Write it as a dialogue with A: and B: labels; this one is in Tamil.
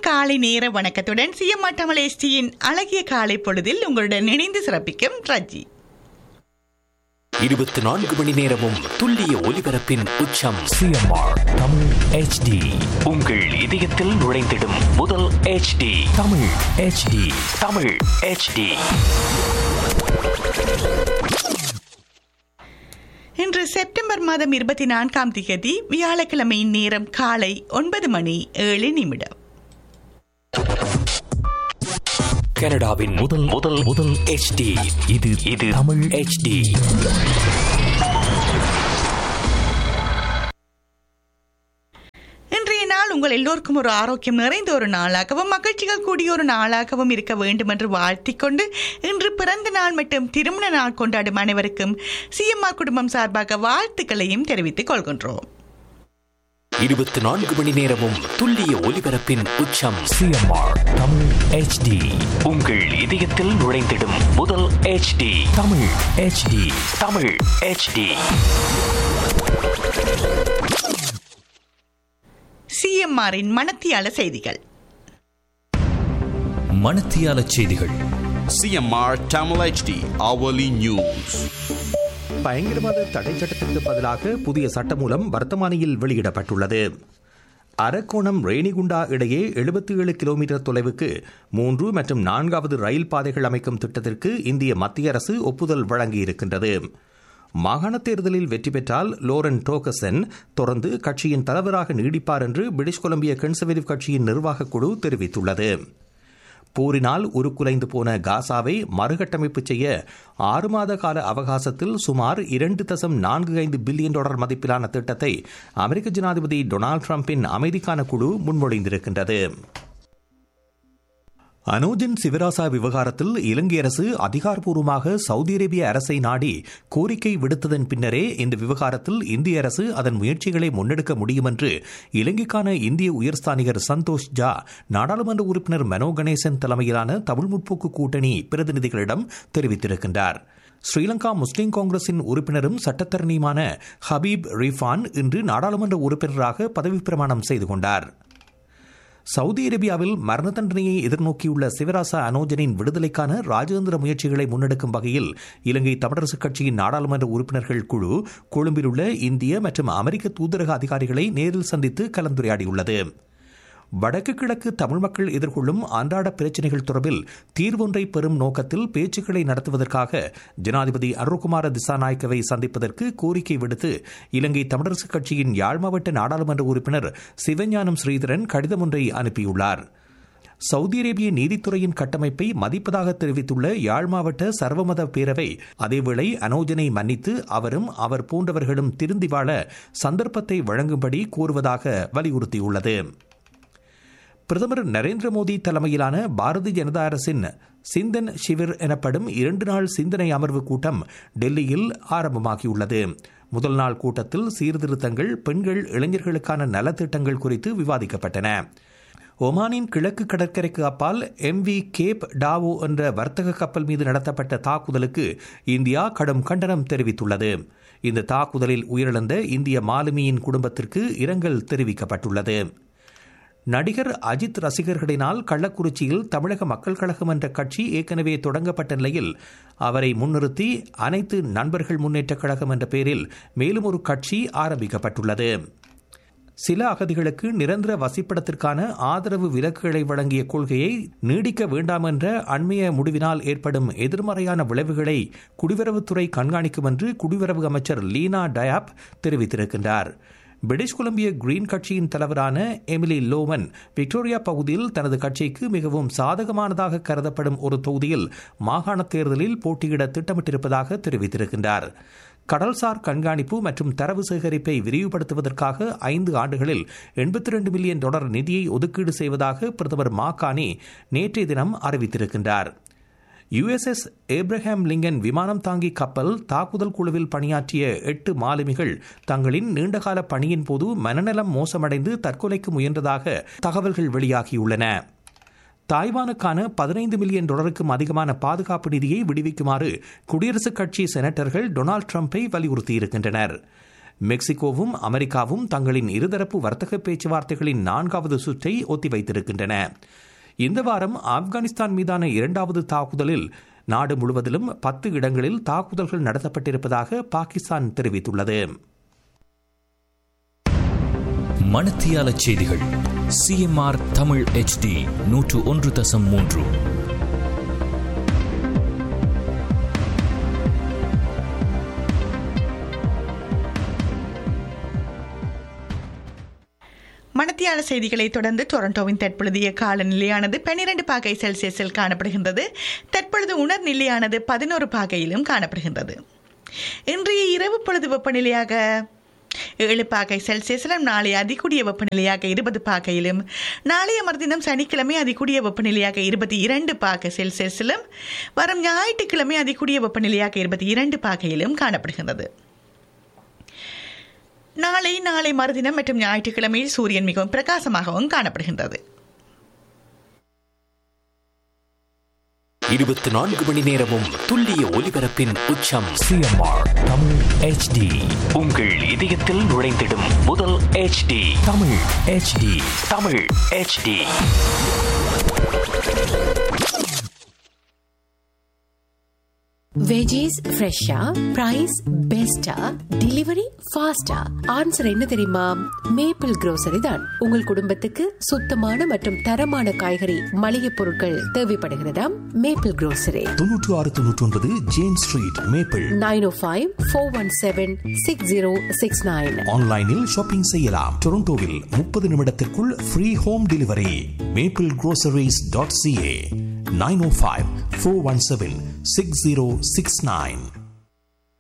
A: காலை நேர வணக்கத்துடன் சிஎம்ஆர் தமிழ் எஸ்டியின் அழகிய காலை பொழுதில் உங்களுடன் இணைந்து சிறப்பிக்கும் ரஜி
B: இருபத்தி நான்கு மணி நேரமும் துல்லிய ஒலிபரப்பின் உச்சம்
C: சிஎம்ஆர் தமிழ் ஹெச்டி
B: உங்கள் இதயத்தில் நுழைந்திடும் முதல் HD
C: Tamil HD
B: Tamil HD
A: இன்று செப்டம்பர் மாதம் இருபத்தி நான்காம் தேதி வியாழக்கிழமையின் நேரம் காலை ஒன்பது மணி ஏழு நிமிடம்
B: கனடாவின் முதல் முதல் முதல் HD
C: இது
B: இது
C: தமிழ்
B: HD
A: இன்றைய நாள் உங்கள் எல்லோருக்கும் ஒரு ஆரோக்கியம் நிறைந்த ஒரு நாளாகவும் மகிழ்ச்சிகள் கூடிய ஒரு நாளாகவும் இருக்க வேண்டும் என்று வாழ்த்திக் கொண்டு இன்று பிறந்த நாள் மற்றும் திருமண நாள் கொண்டாடும் அனைவருக்கும் சிஎம்ஆர் குடும்பம் சார்பாக வாழ்த்துக்களையும் தெரிவித்துக் கொள்கின்றோம்
B: இருபத்தி நான்கு மணி நேரமும் துல்லிய ஒலிபரப்பின் உச்சம்
C: சிஎம்ஆர் தமிழ் ஹெச்டி
B: உங்கள் இதயத்தில் நுழைந்திடும் முதல் HD
C: Tamil HD
B: Tamil HD
A: சிஎம்ஆரின் மனத்தியால செய்திகள்
C: மணத்தியால செய்திகள்
D: CMR Tamil HD hourly news.
E: பயங்கரவாத தடை சட்டத்திற்கு பதிலாக புதிய சட்டமூலம் வர்த்தமானியில் வெளியிடப்பட்டுள்ளது அரக்கோணம் ரேணிகுண்டா இடையே எழுபத்தி ஏழு கிலோமீட்டர் தொலைவுக்கு மூன்று மற்றும் நான்காவது ரயில் பாதைகள் அமைக்கும் திட்டத்திற்கு இந்திய மத்திய அரசு ஒப்புதல் வழங்கியிருக்கின்றது மாகாண தேர்தலில் வெற்றி பெற்றால் லோரன் டோகசன் தொடர்ந்து கட்சியின் தலைவராக நீடிப்பார் என்று பிரிட்டிஷ் கொலம்பிய கன்சர்வேட்டிவ் கட்சியின் நிர்வாகக் குழு தெரிவித்துள்ளது போரினால் உருக்குலைந்து போன காசாவை மறுகட்டமைப்பு செய்ய ஆறு மாத கால அவகாசத்தில் சுமார் இரண்டு தசம் நான்கு ஐந்து பில்லியன் டாலர் மதிப்பிலான திட்டத்தை அமெரிக்க ஜனாதிபதி டொனால்டு டிரம்பின் அமைதிக்கான குழு முன்மொழிந்திருக்கின்றது அனோஜன் சிவராசா விவகாரத்தில் இலங்கை அரசு அதிகாரப்பூர்வமாக சவுதி அரேபிய அரசை நாடி கோரிக்கை விடுத்ததன் பின்னரே இந்த விவகாரத்தில் இந்திய அரசு அதன் முயற்சிகளை முன்னெடுக்க முடியும் என்று இலங்கைக்கான இந்திய உயர்ஸ்தானிகர் சந்தோஷ் ஜா நாடாளுமன்ற உறுப்பினர் மனோ கணேசன் தலைமையிலான தமிழ் முற்போக்கு கூட்டணி பிரதிநிதிகளிடம் தெரிவித்திருக்கின்றார் ஸ்ரீலங்கா முஸ்லிம் காங்கிரசின் உறுப்பினரும் சட்டத்தரணியுமான ஹபீப் ரிஃபான் இன்று நாடாளுமன்ற உறுப்பினராக பதவி பிரமாணம் செய்து கொண்டார் சவுதி அரேபியாவில் மரண தண்டனையை எதிர்நோக்கியுள்ள சிவராசா அனோஜனின் விடுதலைக்கான ராஜேந்திர முயற்சிகளை முன்னெடுக்கும் வகையில் இலங்கை தமிழரசுக் கட்சியின் நாடாளுமன்ற உறுப்பினர்கள் குழு கொழும்பில் உள்ள இந்திய மற்றும் அமெரிக்க தூதரக அதிகாரிகளை நேரில் சந்தித்து கலந்துரையாடியுள்ளது வடக்கு கிழக்கு தமிழ் மக்கள் எதிர்கொள்ளும் அன்றாட பிரச்சினைகள் தொடர்பில் தீர்வொன்றை பெறும் நோக்கத்தில் பேச்சுக்களை நடத்துவதற்காக ஜனாதிபதி அருள்குமார திசாநாயக்கவை சந்திப்பதற்கு கோரிக்கை விடுத்து இலங்கை தமிழரசுக் கட்சியின் யாழ் மாவட்ட நாடாளுமன்ற உறுப்பினர் சிவஞானம் ஸ்ரீதரன் கடிதம் ஒன்றை அனுப்பியுள்ளார் சவுதி அரேபிய நீதித்துறையின் கட்டமைப்பை மதிப்பதாக தெரிவித்துள்ள யாழ் மாவட்ட சர்வமத பேரவை அதேவேளை அனோஜனை மன்னித்து அவரும் அவர் போன்றவர்களும் திருந்தி வாழ சந்தர்ப்பத்தை வழங்கும்படி கோருவதாக வலியுறுத்தியுள்ளது பிரதமர் நரேந்திர மோடி தலைமையிலான பாரதிய ஜனதா அரசின் சிந்தன் ஷிவிர் எனப்படும் இரண்டு நாள் சிந்தனை அமர்வு கூட்டம் டெல்லியில் ஆரம்பமாகியுள்ளது முதல் நாள் கூட்டத்தில் சீர்திருத்தங்கள் பெண்கள் இளைஞர்களுக்கான நலத்திட்டங்கள் குறித்து விவாதிக்கப்பட்டன ஒமானின் கிழக்கு கடற்கரைக்கு அப்பால் எம் வி கேப் டாவோ என்ற வர்த்தக கப்பல் மீது நடத்தப்பட்ட தாக்குதலுக்கு இந்தியா கடும் கண்டனம் தெரிவித்துள்ளது இந்த தாக்குதலில் உயிரிழந்த இந்திய மாலுமியின் குடும்பத்திற்கு இரங்கல் தெரிவிக்கப்பட்டுள்ளது நடிகர் அஜித் ரசிகர்களினால் கள்ளக்குறிச்சியில் தமிழக மக்கள் கழகம் என்ற கட்சி ஏற்கனவே தொடங்கப்பட்ட நிலையில் அவரை முன்னிறுத்தி அனைத்து நண்பர்கள் முன்னேற்றக் கழகம் என்ற பெயரில் மேலும் ஒரு கட்சி ஆரம்பிக்கப்பட்டுள்ளது சில அகதிகளுக்கு நிரந்தர வசிப்பிடத்திற்கான ஆதரவு விலக்குகளை வழங்கிய கொள்கையை நீடிக்க வேண்டாம் என்ற அண்மைய முடிவினால் ஏற்படும் எதிர்மறையான விளைவுகளை குடிவரவுத்துறை கண்காணிக்கும் என்று குடிவரவு அமைச்சர் லீனா டயாப் தெரிவித்திருக்கின்றார் பிரிட்டிஷ் கொலம்பிய கிரீன் கட்சியின் தலைவரான எமிலி லோவன் விக்டோரியா பகுதியில் தனது கட்சிக்கு மிகவும் சாதகமானதாக கருதப்படும் ஒரு தொகுதியில் மாகாண தேர்தலில் போட்டியிட திட்டமிட்டிருப்பதாக தெரிவித்திருக்கின்றார் கடல்சார் கண்காணிப்பு மற்றும் தரவு சேகரிப்பை விரிவுபடுத்துவதற்காக ஐந்து ஆண்டுகளில் எண்பத்தி ரெண்டு மில்லியன் டாலர் நிதியை ஒதுக்கீடு செய்வதாக பிரதமர் மாகாணி நேற்றைய தினம் அறிவித்திருக்கின்றார் யுஎஸ்எஸ் ஏப்ரஹாம் லிங்கன் விமானம் தாங்கி கப்பல் தாக்குதல் குழுவில் பணியாற்றிய எட்டு மாலுமிகள் தங்களின் நீண்டகால பணியின் போது மனநலம் மோசமடைந்து தற்கொலைக்கு முயன்றதாக தகவல்கள் வெளியாகியுள்ளன தாய்வானுக்கான பதினைந்து மில்லியன் டாலருக்கும் அதிகமான பாதுகாப்பு நிதியை விடுவிக்குமாறு குடியரசுக் கட்சி செனட்டர்கள் டொனால்டு டிரம்பை வலியுறுத்தியிருக்கின்றனர் மெக்சிகோவும் அமெரிக்காவும் தங்களின் இருதரப்பு வர்த்தக பேச்சுவார்த்தைகளின் நான்காவது சுற்றை ஒத்திவைத்திருக்கின்றன இந்த வாரம் ஆப்கானிஸ்தான் மீதான இரண்டாவது தாக்குதலில் நாடு முழுவதிலும் பத்து இடங்களில் தாக்குதல்கள் நடத்தப்பட்டிருப்பதாக பாகிஸ்தான் தெரிவித்துள்ளது
C: மணத்தியால செய்திகள் சிஎம்ஆர் தமிழ் ஹெச்டி நூற்று ஒன்று தசம் மூன்று
A: மணத்தியால செய்திகளை தொடர்ந்து டொரண்டோவின் தற்பொழுதைய காலநிலையானது பன்னிரண்டு பாகை செல்சியஸில் காணப்படுகின்றது தற்பொழுது உணர் நிலையானது பதினோரு பாகையிலும் காணப்படுகின்றது இன்றைய இரவு பொழுது வெப்பநிலையாக ஏழு பாகை செல்சியஸிலும் நாளை அதிகூடிய வெப்பநிலையாக இருபது பாகையிலும் நாளைய மறுதினம் சனிக்கிழமை அதிகூடிய வெப்பநிலையாக இருபத்தி இரண்டு பாகை செல்சியஸிலும் வரும் ஞாயிற்றுக்கிழமை அதிகூடிய வெப்பநிலையாக இருபத்தி இரண்டு பாகையிலும் காணப்படுகின்றது நாளை நாளை மறுதினம் மற்றும் ஞாயிற்றுக்கிழமையில் சூரியன் மிகவும் பிரகாசமாகவும் காணப்படுகின்றது
B: இருபத்தி நான்கு மணி நேரமும் துல்லிய ஒலிபரப்பின் உச்சம்
C: சிஎம்ஆர் தமிழ் ஹெச்டி
B: உங்கள் இதயத்தில் நுழைந்திடும் முதல் HD
C: Tamil HD
B: Tamil HD
F: veggies ஃப்ரெஷ்ஷா பிரைஸ் பெஸ்டா டெலிவரி ஃபாஸ்டா ஆன்சர் என்ன தெரியுமா மேப்பிள் grocery தான் உங்கள் குடும்பத்துக்கு சுத்தமான மற்றும் தரமான காய்கறி மளிகை பொருட்கள் தேவைப்படுகிறதாம் மேப்பிள் grocery
E: தொன்னூற்று ஆறு தொன்னூற்றி ஒன்பது James street Maple
F: nine O five four one seven six zero six nine
E: ஆன்லைனில் ஷாப்பிங் செய்யலாம் டொரண்டோவில் முப்பது நிமிடத்திற்குள் free home delivery Maple groceries dot CA nine O five four one seven six zero six nine